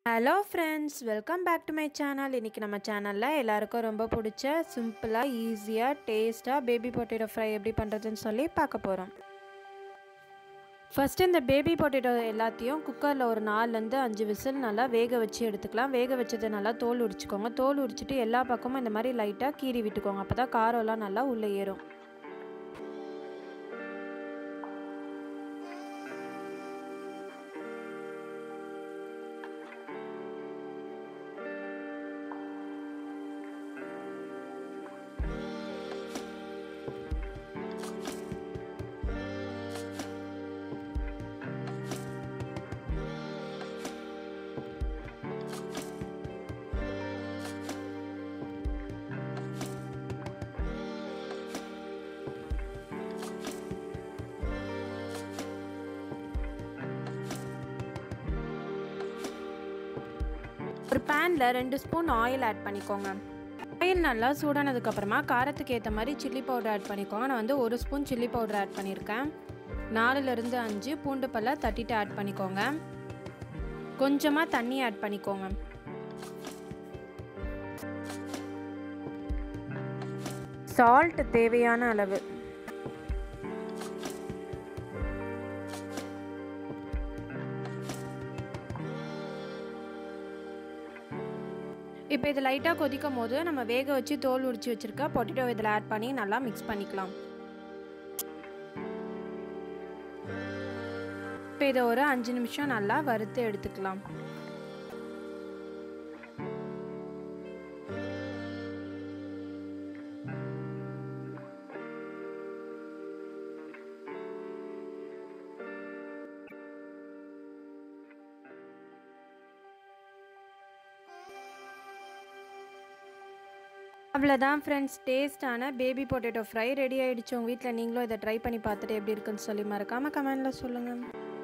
hello friends welcome back to my channel இன்றைக்கி நம்ம சேனலில் எல்லாருக்கும் ரொம்ப பிடிச்ச சிம்பிளாக ஈஸியாக டேஸ்ட்டாக பேபி பொட்டேட்டோ ஃப்ரை எப்படி பண்ணுறதுன்னு சொல்லி பார்க்க போகிறோம் ஃபஸ்ட்டு இந்த பேபி பொட்டேட்டோ எல்லாத்தையும் குக்கரில் ஒரு நாலுலேருந்து அஞ்சு விசில் நல்லா வேக வச்சு எடுத்துக்கலாம் வேக வச்சதை நல்லா தோல் உரிச்சிக்கோங்க தோல் உரிச்சிட்டு எல்லா பக்கமும் இந்த மாதிரி லைட்டாக கீறி விட்டுக்கோங்க அப்போ தான் காரம்லாம் நல்லா உள்ளே ஏறும் ஒரு பேனில் ரெண்டு ஸ்பூன் ஆயில் ஆட் பண்ணிக்கோங்க ஆயில் நல்லா சூடானதுக்கப்புறமா காரத்துக்கு ஏற்ற மாதிரி சில்லி பவுடர் ஆட் பண்ணிக்கோங்க நான் வந்து ஒரு ஸ்பூன் சில்லி பவுடர் ஆட் பண்ணியிருக்கேன் நாலுலேருந்து அஞ்சு பூண்டு பல்ல தட்டிட்டு ஆட் பண்ணிக்கோங்க கொஞ்சமாக தண்ணி ஆட் பண்ணிக்கோங்க சால்ட் தேவையான அளவு இப்போ இது லைட்டாக கொதிக்கும் போது நம்ம வேக வச்சு தோல் உரிச்சு வச்சுருக்க பொட்டேட்டோ இதில் ஆட் பண்ணி நல்லா மிக்ஸ் பண்ணிக்கலாம் இப்போ இதை ஒரு அஞ்சு நிமிஷம் நல்லா வறுத்து எடுத்துக்கலாம் அவ்வளோதான் ஃப்ரெண்ட்ஸ் டேஸ்டான பேபி பொட்டேட்டோ ஃப்ரை ரெடி ஆகிடுச்சு உங்கள் வீட்டில் நீங்களும் இதை ட்ரை பண்ணி பார்த்துட்டு எப்படி இருக்குன்னு சொல்லி மறக்காமல் கமெண்டில் சொல்லுங்கள்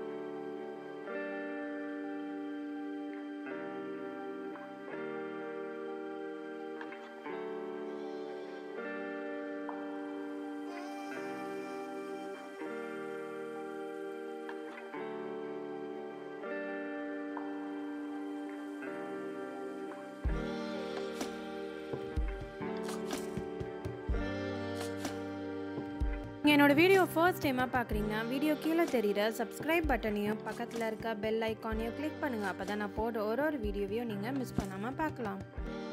நீங்கள் என்னோட வீடியோ ஃபர்ஸ்ட் டைமாக பார்க்குறீங்க வீடியோ கீழே தெரியுற சப்ஸ்கிரைப் பட்டனையும் பக்கத்தில் இருக்க பெல் ஐக்கானையும் கிளிக் பண்ணுங்கள் அப்போ தான் நான் போடுற ஒரு ஒரு வீடியோவையும் நீங்கள் மிஸ் பண்ணாமல் பார்க்கலாம்